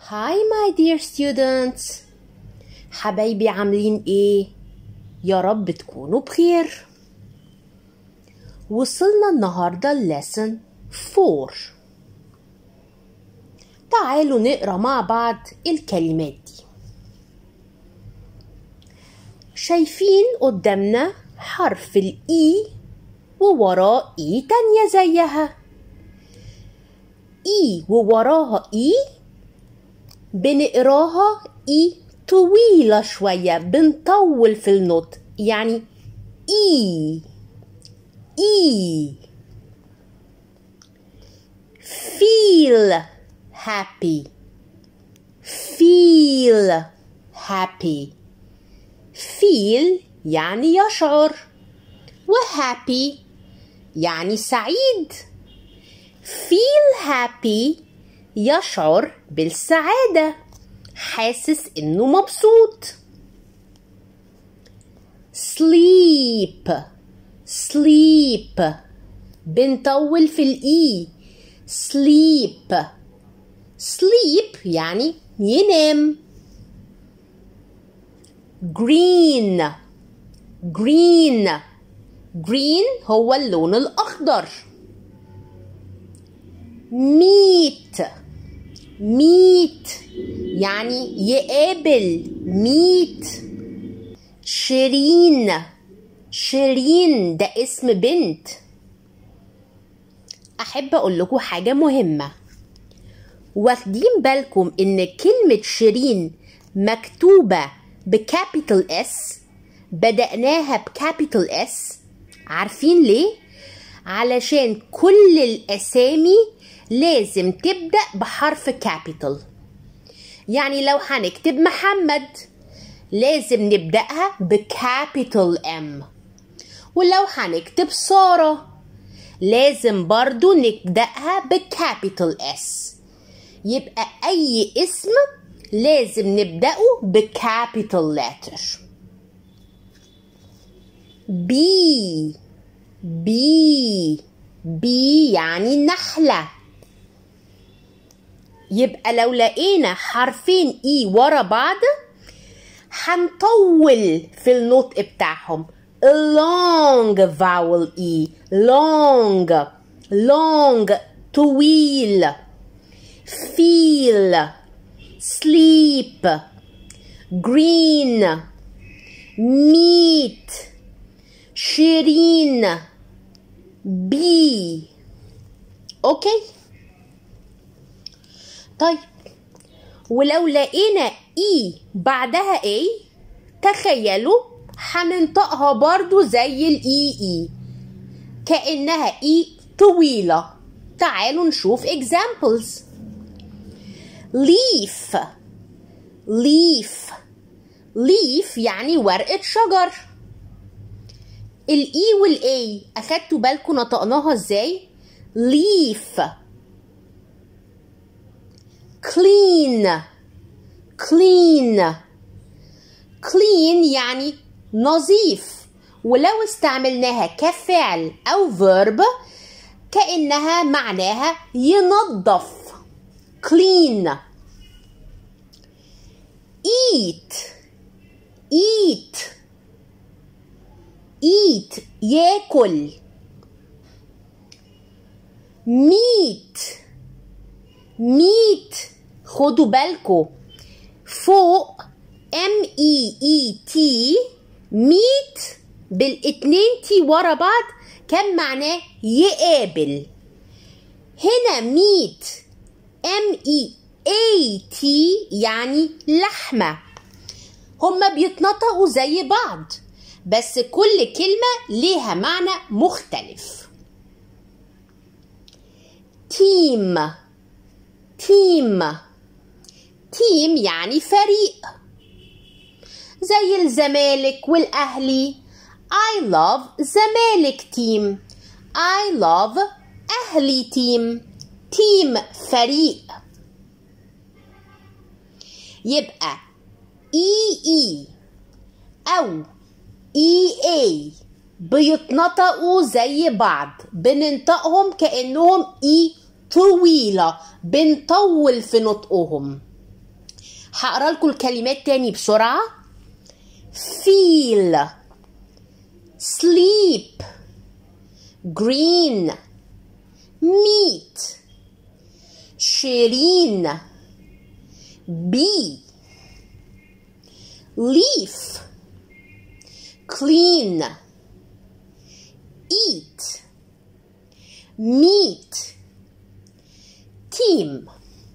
Hi my dear students حبايبي عاملين ايه؟ يا رب تكونوا بخير وصلنا النهاردة lesson 4 تعالوا نقرا مع بعض الكلمات دي شايفين قدامنا حرف الإي ووراه إي تانية زيها إي ووراها إي بنقراها إي طويلة شوية بنطول في النطق يعني إي إي feel happy feel happy feel يعني يشعر وhappy يعني سعيد feel happy يشعر بالسعادة حاسس انه مبسوط sleep sleep بنطول في الاي sleep sleep يعني ينام green green green هو اللون الأخضر meet meet يعني يقابل meet شيرين شيرين ده اسم بنت أحب أقول لكم حاجة مهمة واخدين بالكم إن كلمة شيرين مكتوبة بكابيتال اس بدأناها بكابيتال اس عارفين ليه؟ علشان كل الأسامي لازم تبدأ بحرف كابيتال يعني لو هنكتب محمد لازم نبدأها بكابيتال ام ولو هنكتب سارة لازم برضو نبدأها بكابيتال اس يبقى أي اسم لازم نبدأه بكابيتال لاتر بي بي بي يعني نحلة يبقى لو لقينا حرفين اي ورا بعض هنطول في النطق بتاعهم long vowel e long long طويل feel sleep green meet شيرين بي اوكي طيب ولو لقينا اي بعدها اي تخيلوا هننطقها برضو زي الاي اي كأنها اي طويلة تعالوا نشوف examples leaf leaf leaf يعني ورقة شجر الاي والاي اخدتوا بالكم نطقناها ازاي leaf clean clean clean يعني نظيف ولو استعملناها كفعل أو verb كأنها معناها ينظف clean eat eat eat ياكل meat meat خدوا بالكم فوق ام اي اي تي ميت بالاتنين تي ورا بعض كان معناه يقابل هنا ميت ام اي اي تي يعني لحمة هما بيتنطقوا زي بعض بس كل كلمة ليها معنى مختلف تيم تيم تيم يعني فريق زي الزمالك والأهلي I love زمالك تيم I love أهلي تيم تيم فريق يبقى اي اي او اي اي بيتنطقوا زي بعض بننطقهم كأنهم اي طويلة بنطول في نطقهم هقرا لكم الكلمات تاني بسرعة feel sleep green meat شيرين bee leaf clean eat meet team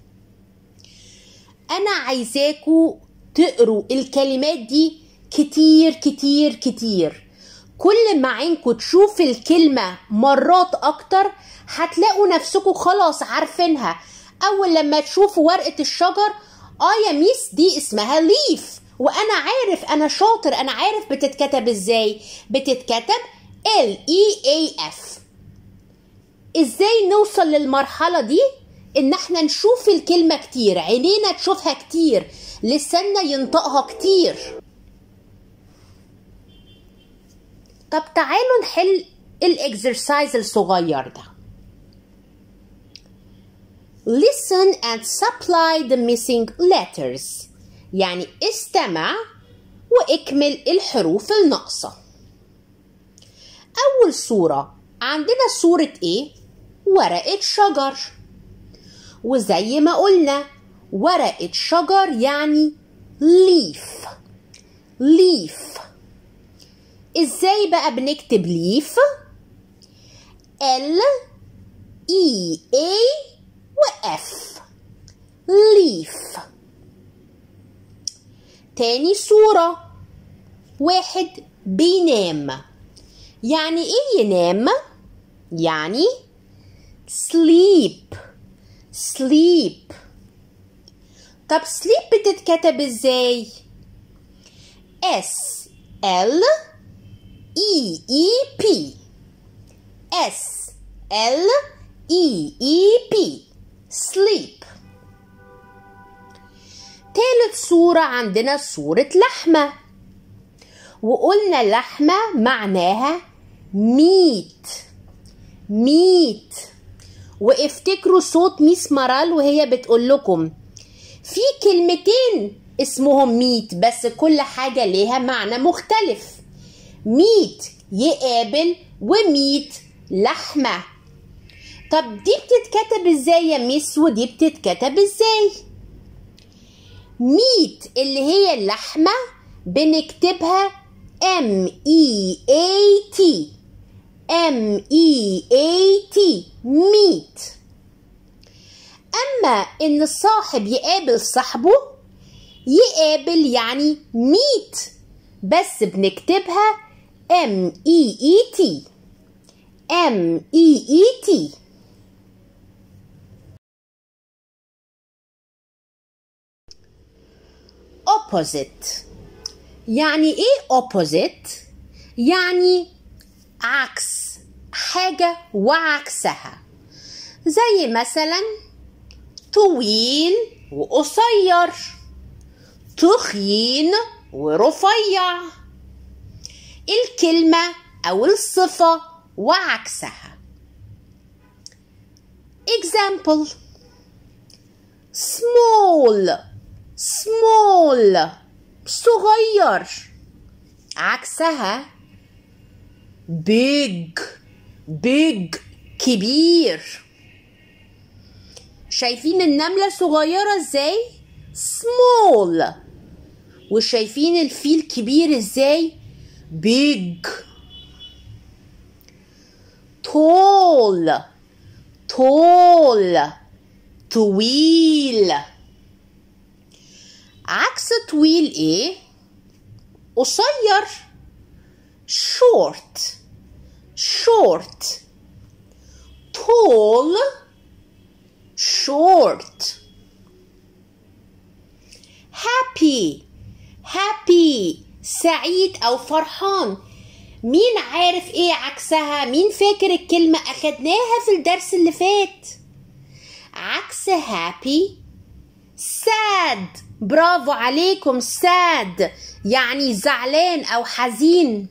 انا عايزاكوا تقروا الكلمات دي كتير كتير كتير كل ما عينكوا تشوف الكلمة مرات اكتر هتلاقوا نفسكوا خلاص عارفينها اول لما تشوفوا ورقة الشجر اه يا ميس دي اسمها ليف وانا عارف انا شاطر انا عارف بتتكتب ازاي بتتكتب ال اي اي اف ازاي نوصل للمرحلة دي ان احنا نشوف الكلمة كتير عينينا تشوفها كتير لساننا ينطقها كتير طب تعالوا نحل الاكسرسايز الصغير ده listen and supply the missing letters يعني استمع واكمل الحروف الناقصة أول صورة عندنا صورة إيه؟ ورقة شجر وزي ما قلنا ورقة شجر يعني leaf leaf ازاي بقى بنكتب ليف ال اي اي واف ليف تاني صورة واحد بينام يعني ايه ينام يعني sleep sleep طب sleep بتتكتب ازاي S L E E P S L E E P sleep تالت صورة عندنا صورة لحمة وقلنا لحمة معناها ميت ميت وافتكروا صوت ميس مرال وهي بتقول لكم في كلمتين اسمهم ميت بس كل حاجة ليها معنى مختلف ميت يقابل وميت لحمة طب دي بتتكتب ازاي يا ميس ودي بتتكتب ازاي ميت اللي هي اللحمة بنكتبها M E A T M E A T ميت أما إن الصاحب يقابل صاحبه يقابل يعني ميت بس بنكتبها M E E T M E E T opposite يعني ايه opposite يعني عكس حاجة وعكسها زي مثلا طويل وقصير تخين ورفيع الكلمة أو الصفة وعكسها example small small صغير عكسها big big كبير شايفين النملة صغيرة ازاي small وشايفين الفيل كبير ازاي big tall tall طويل عكس طويل ايه قصير short short tall short happy happy سعيد او فرحان مين عارف ايه عكسها مين فاكر الكلمة اخدناها في الدرس اللي فات عكس happy sad برافو عليكم sad يعني زعلان او حزين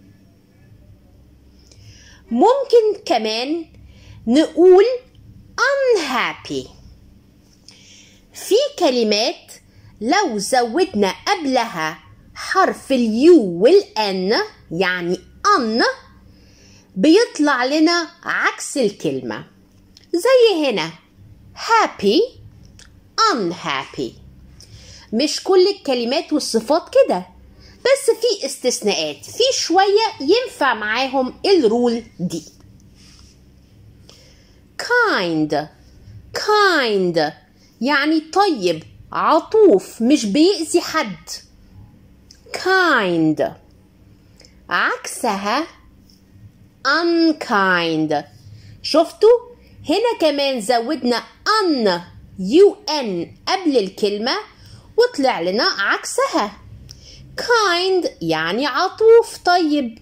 ممكن كمان نقول unhappy في كلمات لو زودنا قبلها حرف اليو والان يعني ان بيطلع لنا عكس الكلمة زي هنا happy unhappy مش كل الكلمات والصفات كده بس في استثناءات في شوية ينفع معاهم الرول دي kind kind يعني طيب عطوف مش بيأذي حد kind عكسها unkind شفتوا هنا كمان زودنا un un قبل الكلمة وطلع لنا عكسها kind يعني عطوف طيب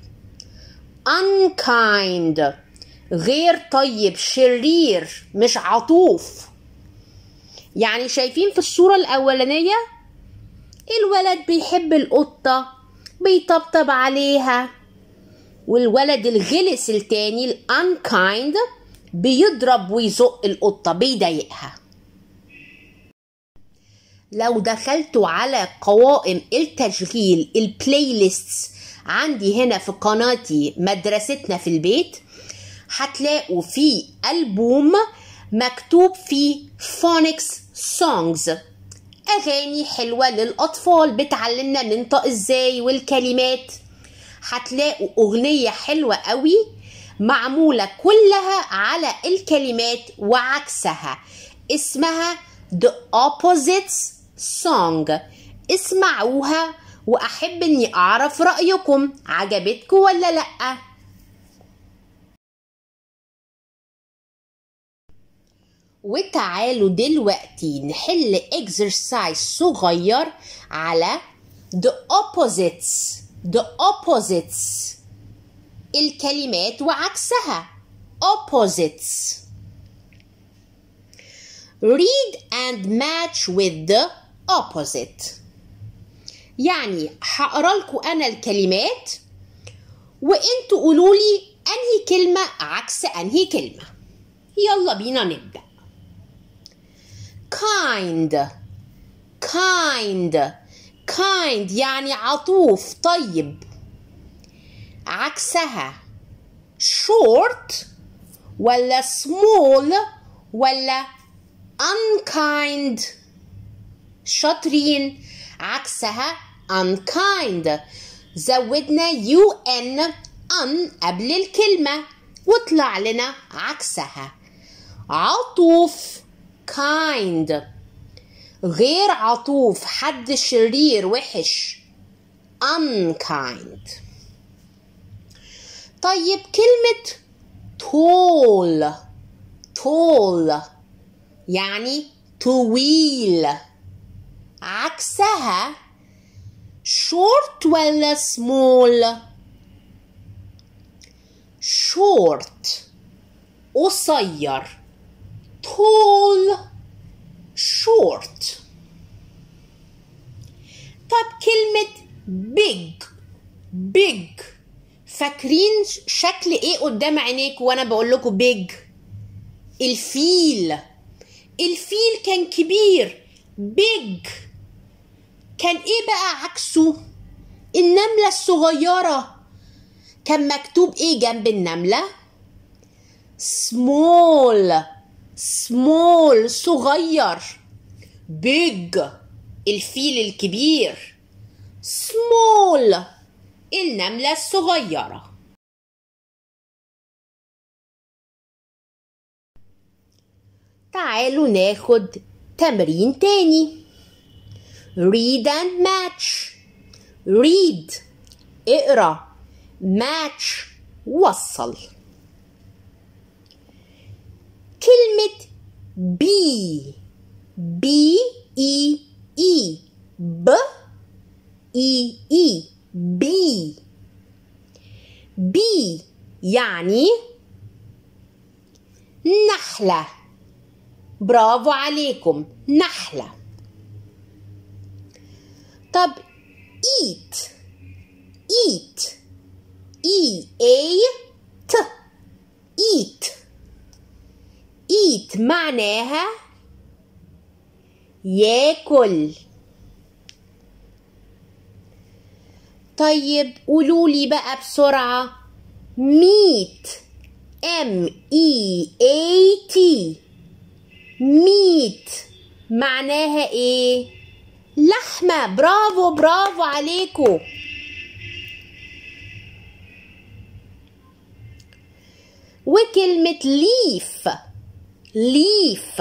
unkind غير طيب شرير مش عطوف يعني شايفين في الصورة الأولانية الولد بيحب القطة بيطبطب عليها والولد الغلس التاني الانكايند بيضرب ويزق القطة بيضايقها لو دخلتوا على قوائم التشغيل البلاي ليست عندي هنا في قناتي مدرستنا في البيت هتلاقوا في ألبوم مكتوب فيه فونكس سونجز أغاني حلوة للأطفال بتعلمنا ننطق إزاي والكلمات هتلاقوا أغنية حلوة قوي معمولة كلها على الكلمات وعكسها اسمها The Opposites Song اسمعوها وأحب إني أعرف رأيكم عجبتكم ولا لأ وتعالوا دلوقتي نحل exercise صغير على the opposites the opposites الكلمات وعكسها opposites read and match with the opposite يعني هقرا لكم انا الكلمات وانتوا قولوا لي انهي كلمه عكس انهي كلمه يلا بينا نبدا kind kind kind يعني عطوف طيب عكسها short ولا small ولا unkind شاطرين عكسها unkind زودنا un un قبل الكلمة وطلع لنا عكسها عطوف kind غير عطوف حد شرير وحش unkind طيب كلمة tall tall يعني طويل عكسها short ولا small short قصير tall short طب كلمة big big فاكرين شكل ايه قدام عينيك وانا بقول لكم big الفيل الفيل كان كبير big كان ايه بقى عكسه النملة الصغيرة كان مكتوب ايه جنب النملة small small صغير big الفيل الكبير small النملة الصغيرة تعالوا ناخد تمرين تاني read and match read اقرا match وصل كلمة بي بي اي اي ب اي اي بي بي يعني نحلة برافو عليكم نحلة طب eat eat e a t eat eat معناها ياكل طيب قولولي بقى بسرعة meat M E A T meat معناها ايه لحمة برافو برافو عليكم وكلمة leaf leaf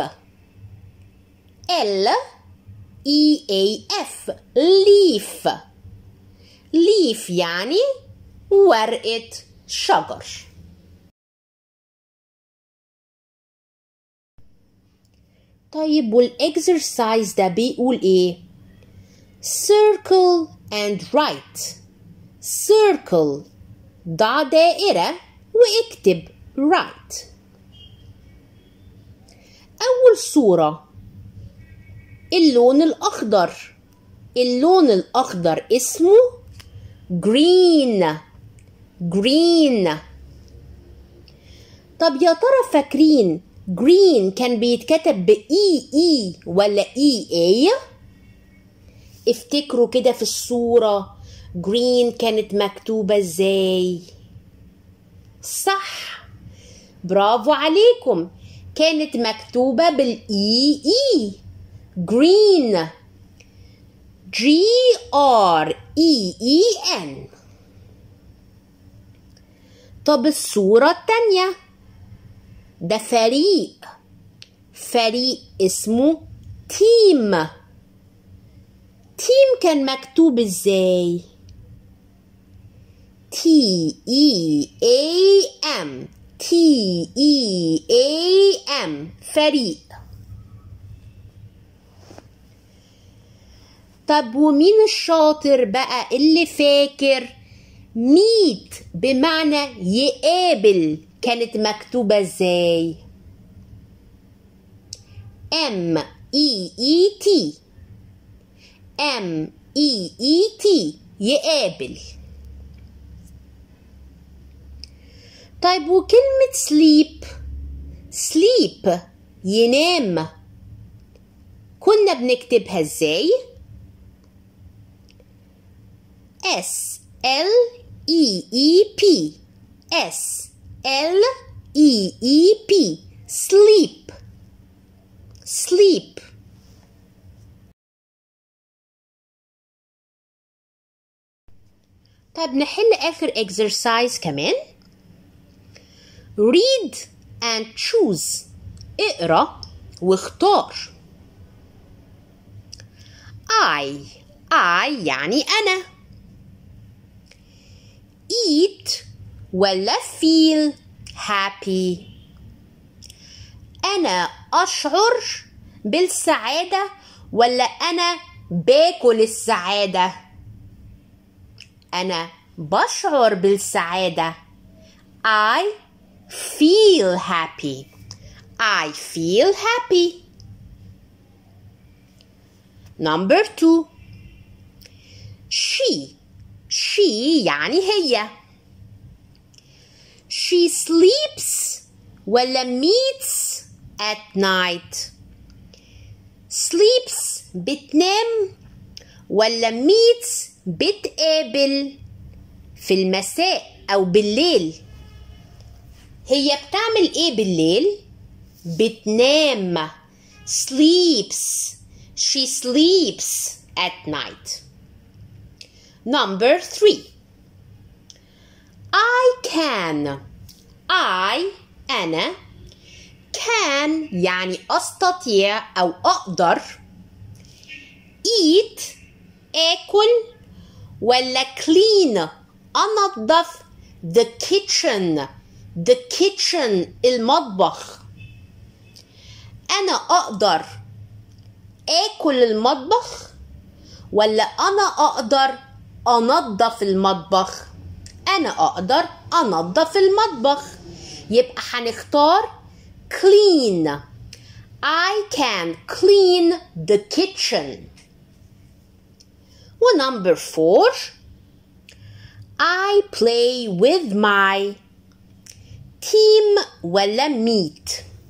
L E A F leaf leaf يعني ورقة شجر طيب والاكسرسايز ده بيقول ايه circle and write circle ضع دائرة واكتب write أول صورة اللون الأخضر اللون الأخضر اسمه green green طب يا ترى فاكرين green كان بيتكتب ب E E ولا E A افتكروا كده في الصورة green كانت مكتوبة ازاي صح برافو عليكم كانت مكتوبة بالإي إي green G R E E N طب الصورة التانية ده فريق فريق اسمه تيم تيم كان مكتوب ازاي T E A M T E A M فريق طب ومين الشاطر بقى اللي فاكر ميت بمعنى يقابل كانت مكتوبة ازاي M E E T M E E T يقابل طيب وكلمة sleep sleep ينام كنا بنكتبها ازاي S L E E P S L E E P sleep sleep طيب نحل آخر exercise كمان read and choose اقرأ واختار I I يعني أنا eat ولا feel happy أنا أشعر بالسعادة ولا أنا باكل السعادة أنا بشعر بالسعادة I feel happy I feel happy Number two She She يعني هي She sleeps ولا meets at night sleeps بتنام ولا meets بتقابل في المساء أو بالليل هي بتعمل ايه بالليل بتنام sleeps she sleeps at night number three I can I أنا can يعني أستطيع أو أقدر eat آكل ولا clean أنظف the kitchen the kitchen المطبخ أنا أقدر آكل المطبخ ولا أنا أقدر أنظف المطبخ أنا أقدر أنظف المطبخ يبقى هنختار clean I can clean the kitchen ونمبر four I play with my team ولا meet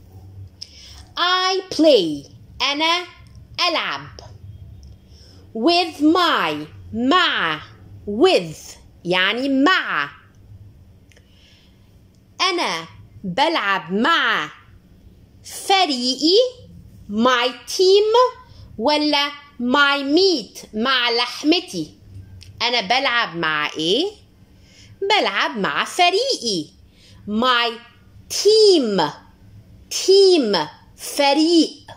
I play أنا ألعب with my مع with يعني مع أنا بلعب مع فريقي my team ولا my meat مع لحمتي أنا بلعب مع إيه؟ بلعب مع فريقي my team team فريق